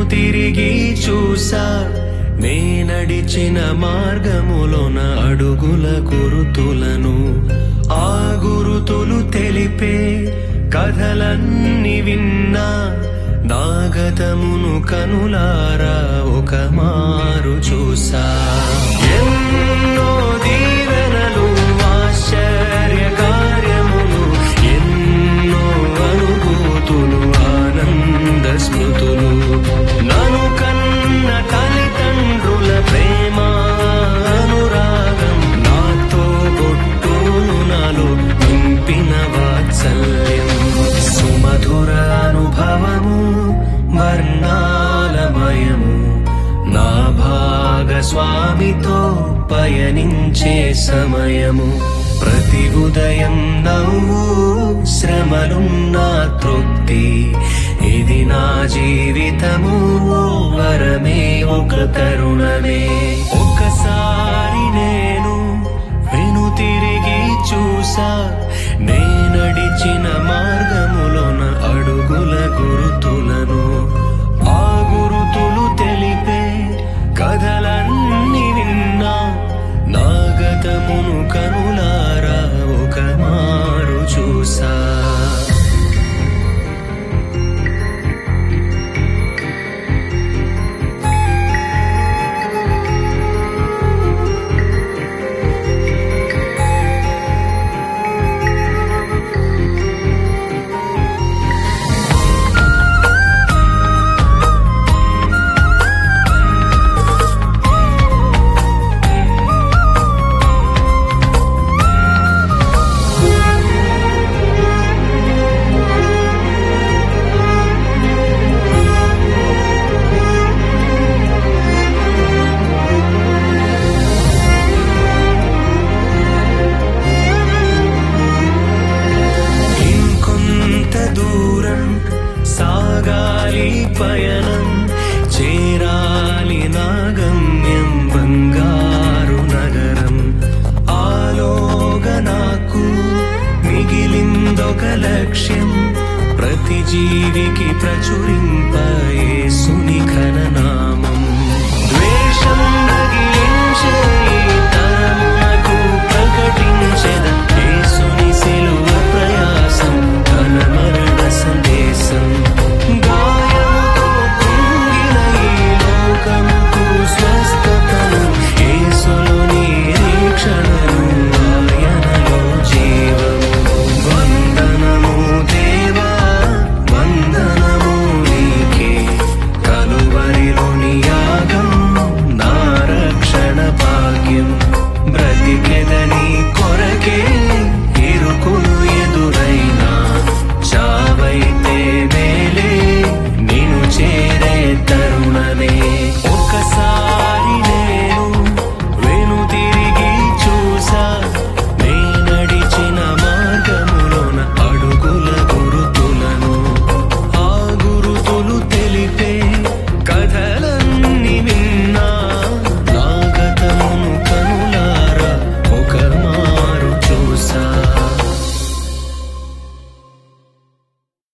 తిరిగి చూసా నే నడిచిన మార్గములోన అడుగుల గురుతులను ఆ గురుతులు తెలిపే కథలన్నీ విన్నా నాగతమును కనులారా ఒక మారు చూసా ఎన్నో దీవెనలు ఆశ్చర్య కార్యములు ఎన్నో అనుభూతులు ఆనంద స్మృతులు నను కన్న తల్లిదండ్రుల ప్రేమ అనురాగం నాతో బొట్టులు నాలో నింపిన వాత్సల్యం సుమధుర అనుభవము వర్ణాలమయము నా భాగస్వామితో పయనించే సమయము ప్రతి ఉదయం నవ్వు శ్రమలున్నా తృప్తి ఇది నా జీవితము ఓ వరమే ఒక తరుణమే ఒకసారి నేను వెను తిరిగి చూసా నే నడిచిన మార్గములోన అడుగుల గురుతులను ఆ గురుతులు తెలిపే కథలన్నీ విన్నా నాగతమును కనులారా ఒక మారు చూసా ఇంకొంత దూరం సాగాలి పయనం చేరాలి నా గమ్యం బంగారు నగరం ఆలోగా నాకు మిగిలిందొక లక్ష్యం ప్రతి జీవికి ప్రచురింప